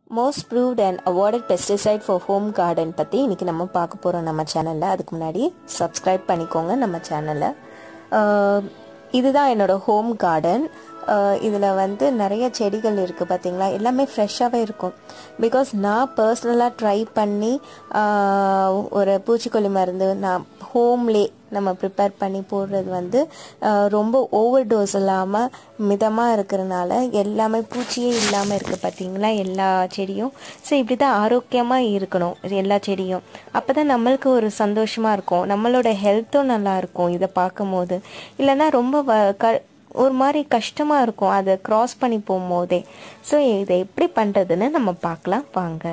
most proved and awarded pesticide for home garden பற்றி இன்றைக்கி நம்ம பார்க்க போகிறோம் நம்ம சேனலில் அதுக்கு முன்னாடி சப்ஸ்கிரைப் பண்ணிக்கோங்க நம்ம சேனலை இதுதான் என்னோடய ஹோம் கார்டன் இதில் வந்து நிறைய செடிகள் இருக்குது பார்த்தீங்களா எல்லாமே ஃப்ரெஷ்ஷாகவே இருக்கும் பிகாஸ் நான் பர்சனலாக ட்ரை பண்ணி ஆஹ், ஒரு பூச்சிக்கொல்லி மருந்து நான் ஹோம்லே நம்ம ப்ரிப்பேர் பண்ணி போடுறது வந்து ஆஹ், ரொம்ப ஓவர் டோஸ் இல்லாமல் மிதமாக இருக்கிறனால எல்லாமே பூச்சியே இல்லாமல் இருக்குது பார்த்தீங்களா எல்லா செடியும் ஸோ இப்படி தான் ஆரோக்கியமாக இருக்கணும் எல்லா செடியும் அப்போ தான் நம்மளுக்கு ஒரு சந்தோஷமாக இருக்கும் நம்மளோட ஹெல்த்தும் நல்லா இருக்கும் இதை பார்க்கும்போது இல்லைன்னா ரொம்ப வ க ஒரு மாதிரி கஷ்டமாக இருக்கும் அதை க்ராஸ் பண்ணி போகும்போதே ஸோ இதை எப்படி பண்ணுறதுன்னு நம்ம பார்க்கலாம் வாங்க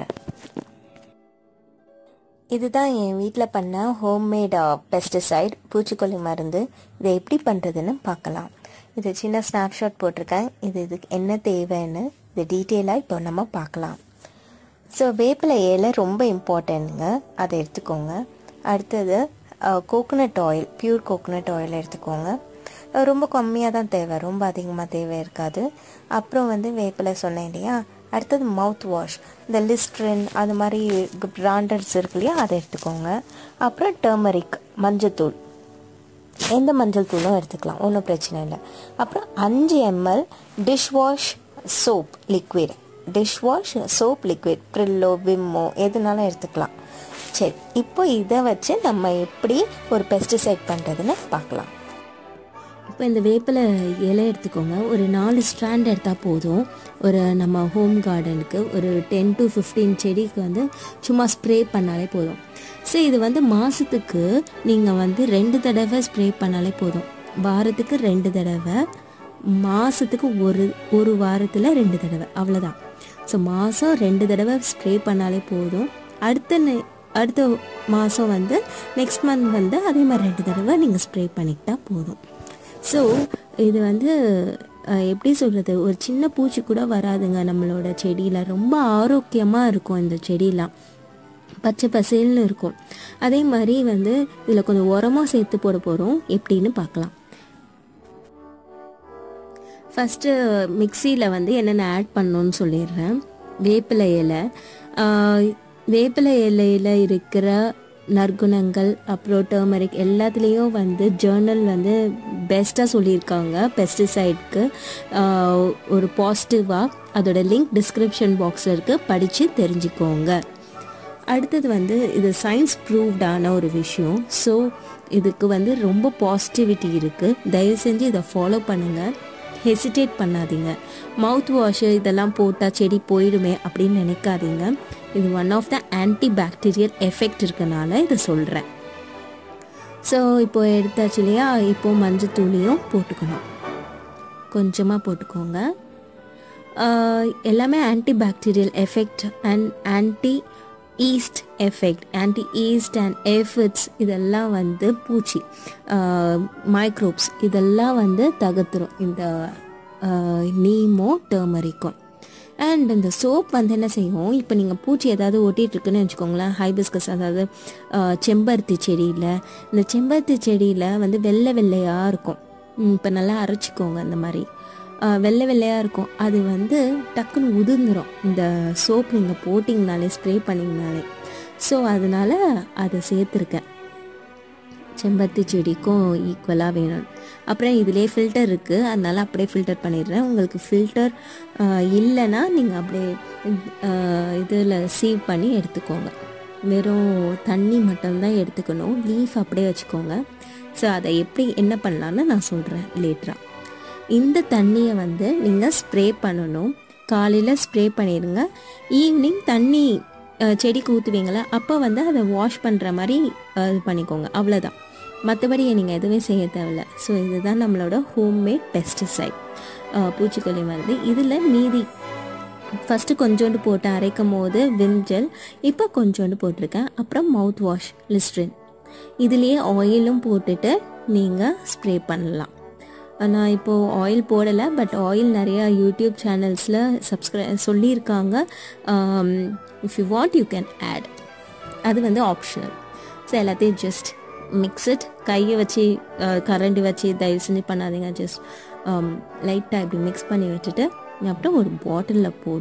இதுதான் என் வீட்டில் பண்ண ஹோம்மேட் பெஸ்டிசைட் பூச்சிக்கொல்லி மருந்து இதை எப்படி பண்ணுறதுன்னு பார்க்கலாம் இது சின்ன ஸ்னாப்ஷாட் போட்டிருக்கேன் இது இதுக்கு என்ன தேவைன்னு இது டீட்டெயிலாக இப்போ நம்ம பார்க்கலாம் ஸோ வேப்பிலை இலை ரொம்ப இம்பார்ட்டன்ட்டுங்க அதை எடுத்துக்கோங்க அடுத்தது coconut oil pure coconut oil எடுத்துக்கோங்க அஹ் ரொம்ப கம்மியாக தான் தேவை ரொம்ப அதிகமாக தேவை இருக்காது அப்புறம் வந்து வேப்பிலை சொன்னேன் இல்லையா அடுத்தது மவுத் வாஷ் இந்த லிஸ்ட்ரின் அது மாதிரி பிராண்டட்ஸ் இருக்கு இல்லையா அதை எடுத்துக்கோங்க அப்புறம் டர்மரிக் மஞ்சத்தூள் எந்த மஞ்சள் தூளும் எடுத்துக்கலாம் ஒன்றும் பிரச்சனை இல்லை அப்புறம் அஞ்சு ml dish wash soap liquid dish wash soap liquid ப்ரில்லோ விம்மோ எதுனாலும் எடுத்துக்கலாம் சரி இப்போ இதை வச்சு நம்ம எப்படி ஒரு பெஸ்டிசைட் பண்ணுறதுன்னு பார்க்கலாம் இப்போ இந்த வேப்பிலை இலை எடுத்துக்கோங்க ஒரு நாலு ஸ்ட்ராண்ட் எடுத்தால் போதும் ஒரு நம்ம ஹோம் கார்டனுக்கு ஒரு டென் டு ஃபிஃப்டீன் செடிக்கு வந்து சும்மா ஸ்ப்ரே பண்ணாலே போதும் ஸோ இது வந்து மாதத்துக்கு நீங்கள் வந்து ரெண்டு தடவை ஸ்ப்ரே பண்ணாலே போதும் வாரத்துக்கு ரெண்டு தடவை மாதத்துக்கு ஒரு ஒரு வாரத்தில் ரெண்டு தடவை அவ்வளோதான் ஸோ மாதம் ரெண்டு தடவை ஸ்ப்ரே பண்ணாலே போதும் அடுத்த நெ- அடுத்த மாதம் வந்து நெக்ஸ்ட் மந்த் வந்து அதே மாதிரி ரெண்டு தடவை நீங்கள் ஸ்ப்ரே பண்ணிக்கிட்டா போதும் ஸோ இது வந்து அஹ், எப்படி சொல்கிறது ஒரு சின்ன பூச்சி கூட வராதுங்க நம்மளோட செடியில் ரொம்ப ஆரோக்கியமாக இருக்கும் இந்த செடியெலாம் பச்சை பசேல்னு இருக்கும் அதே மாதிரி வந்து இதில் கொஞ்சம் உரமும் சேர்த்து போட போகிறோம் எப்படின்னு பார்க்கலாம் ஃபஸ்ட்டு மிக்சியில் வந்து என்னென்ன ஆட் பண்ணணும்னு சொல்லிடுறேன் வேப்பிலை இலை ஆஹ், வேப்பிலை இலையில் இருக்கிற நற்குணங்கள் அப்புறம் டர்மரிக் எல்லாத்துலேயும் வந்து ஜேர்னல் வந்து பெஸ்ட்டாக சொல்லியிருக்காங்க பெஸ்டிசைட்க்கு ஒரு பாசிட்டிவாக அதோட லிங்க் டிஸ்கிரிப்ஷன் பாக்ஸில் இருக்குது படித்து தெரிஞ்சுக்கோங்க அடுத்தது வந்து இது சயின்ஸ் ப்ரூவ்டான ஒரு விஷயம் ஸோ இதுக்கு வந்து ரொம்ப பாசிட்டிவிட்டி இருக்குது தயவு செஞ்சு இதை ஃபாலோ பண்ணுங்கள் ஹெசிடேட் பண்ணாதீங்க மவுத் வாஷு இதெல்லாம் போட்டால் செடி போயிடுமே அப்படின்னு நினைக்காதீங்க இது one of the anti bacterial effect இருக்கனால இதை சொல்கிறேன் ஸோ இப்போ எடுத்தாச்சு இல்லையா இப்போ மஞ்சத்தூளியும் போட்டுக்கணும் கொஞ்சமாக போட்டுக்கோங்க ஆஹ் எல்லாமே anti bacterial effect and anti yeast effect anti yeast and aphids இதெல்லாம் வந்து பூச்சி மைக்ரோப்ஸ் இதெல்லாம் வந்து தகர்த்துரும் இந்த நீமோ டர்மரிக்கும் அண்ட் இந்த சோப் வந்து என்ன செய்யும் இப்போ நீங்கள் பூச்சி ஏதாவது ஒட்டிட்டு இருக்குன்னு வச்சுக்கோங்களேன் ஹைபிஸ்கஸ் அதாவது ஆஹ், செம்பருத்தி செடியில் இந்த செம்பருத்தி செடியில் வந்து வெள்ளை வெள்ளையாக இருக்கும் இப்போ நல்லா அரைச்சிக்கோங்க இந்த மாதிரி ஆஹ், வெள்ளை வெள்ளையாக இருக்கும் அது வந்து டக்குன்னு உதிர்ந்துடும் இந்த சோப் நீங்கள் போட்டிங்கனாலே ஸ்ப்ரே பண்ணிங்கனாலே ஸோ அதனால் அதை சேர்த்துருக்கேன் செம்பருத்தி செடிக்கும் ஈக்குவலாக வேணும் அப்புறம் இதிலே ஃபில்டர் இருக்குது அதனால அப்படியே ஃபில்டர் பண்ணிடுறேன் உங்களுக்கு ஃபில்டர் இல்லைன்னா நீங்கள் அப்படியே இதில் சீவ் பண்ணி எடுத்துக்கோங்க வெறும் தண்ணி மட்டும்தான் எடுத்துக்கணும் லீஃப் அப்படியே வச்சுக்கோங்க ஸோ அதை எப்படி என்ன பண்ணலான்னு நான் சொல்கிறேன் லேட்டராக இந்த தண்ணியை வந்து நீங்கள் ஸ்ப்ரே பண்ணணும் காலையில் ஸ்ப்ரே பண்ணிடுங்க ஈவினிங் தண்ணி அஹ், செடிக்கு ஊற்றுவீங்களா அப்போ வந்து அதை வாஷ் பண்ணுற மாதிரி அஹ், இது பண்ணிக்கோங்க அவ்வளோதான் மற்றபடி நீங்கள் எதுவுமே செய்ய தேவையில்ல ஸோ இதுதான் நம்மளோட ஹோம்மேட் பெஸ்டிசைட் பூச்சிக்கொல்லி மருந்து இதில் மீதி ஃபஸ்ட்டு கொஞ்சோண்டு போட்டு அரைக்கும் போது விம்ஜெல் இப்போ கொஞ்சோண்டு போட்டிருக்கேன் அப்புறம் மவுத் வாஷ் லிஸ்ட்ரின் இதுலேயே ஆயிலும் போட்டுட்டு நீங்கள் ஸ்ப்ரே பண்ணலாம் நான் இப்போது ஆயில் போடலை பட் ஆயில் நிறையா யூடியூப் சேனல்ஸில் சப்ஸ்கிரை சொல்லியிருக்காங்க if you want you can add அது வந்து ஆப்ஷனல் ஸோ எல்லாத்தையும் ஜஸ்ட் மிக்ஸட் கையை வச்சு கரண்டி வச்சு தயவு செஞ்சு பண்ணாதீங்க ஜஸ்ட் லைட்டாக இப்படி மிக்ஸ் பண்ணி விட்டுட்டு அப்புறம் ஒரு பாட்டிலில் போட்டு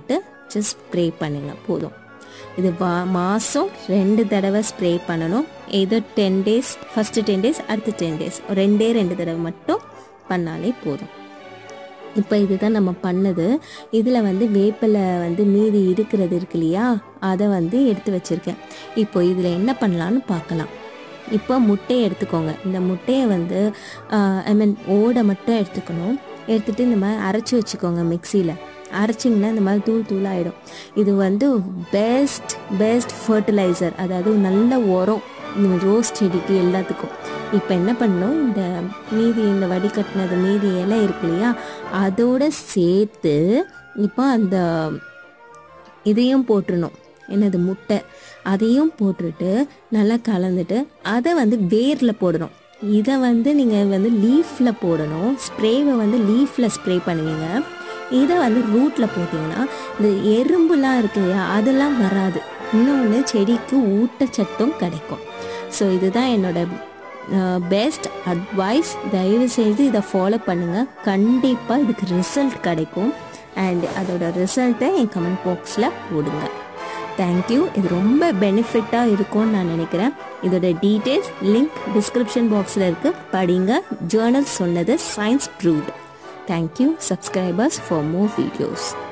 வச்சு ஸ்ப்ரே பண்ணுங்க போதும் இது வா மாதம் ரெண்டு தடவை ஸ்ப்ரே பண்ணணும் ஏதோ ten days first ten days அடுத்த டென் டேஸ் ரெண்டே ரெண்டு தடவை மட்டும் பண்ணாலே போதும் இப்போ இதுதான் நம்ம பண்ணது இதில் வந்து வேப்பிலை வந்து மீதி இருக்கிறது இருக்கு இல்லையா அதை வந்து எடுத்து வச்சுருக்கேன் இப்போ இதில் என்ன பண்ணலான்னு பார்க்கலாம் இப்போ முட்டையை எடுத்துக்கோங்க இந்த முட்டையை வந்து ஐ மீன் ஓடை மட்டும் எடுத்துக்கணும் எடுத்துகிட்டு இந்த மாதிரி அரைச்சி வச்சுக்கோங்க மிக்சியில் அரைச்சிங்கன்னா இந்த மாதிரி தூள் தூளாகிடும் இது வந்து பெஸ்ட் பெஸ்ட் ஃபர்டிலைசர் அதாவது நல்ல உரம் இந்த ரோஸ் செடிக்கு எல்லாத்துக்கும் இப்போ என்ன பண்ணணும் இந்த மீதி இந்த வடிகட்டினது மீதி இலை இருக்கு இல்லையா அதோட சேர்த்து இப்போ அந்த இதையும் போட்டுடணும் என்னது முட்டை அதையும் போட்டுட்டு நல்லா கலந்துட்டு அதை வந்து வேரில் போடணும் இதை வந்து நீங்கள் வந்து லீஃபில் போடணும் ஸ்ப்ரேவை வந்து லீஃபில் ஸ்ப்ரே பண்ணுவீங்க இதை வந்து ரூட்டில் போட்டிங்கன்னா இந்த எறும்புலாம் இருக்கு இல்லையா அதெல்லாம் வராது இன்னொன்று செடிக்கு ஊட்டச்சத்தும் கிடைக்கும் ஸோ இதுதான் என்னோட பெஸ்ட் அட்வைஸ் தயவு செய்து இதை ஃபாலோ பண்ணுங்கள் கண்டிப்பாக இதுக்கு ரிசல்ட் கிடைக்கும் அண்ட் அதோட ரிசல்ட்டை என் கமெண்ட் பாக்ஸில் போடுங்க தேங்க்யூ இது ரொம்ப பெனிஃபிட்டாக இருக்கும்னு நான் நினைக்கிறேன் இதோட டீட்டெயில்ஸ் லிங்க் டிஸ்கிரிப்ஷன் பாக்ஸில் இருக்குது படிங்க ஜேர்னல் சொன்னது science proved thank you subscribers for more videos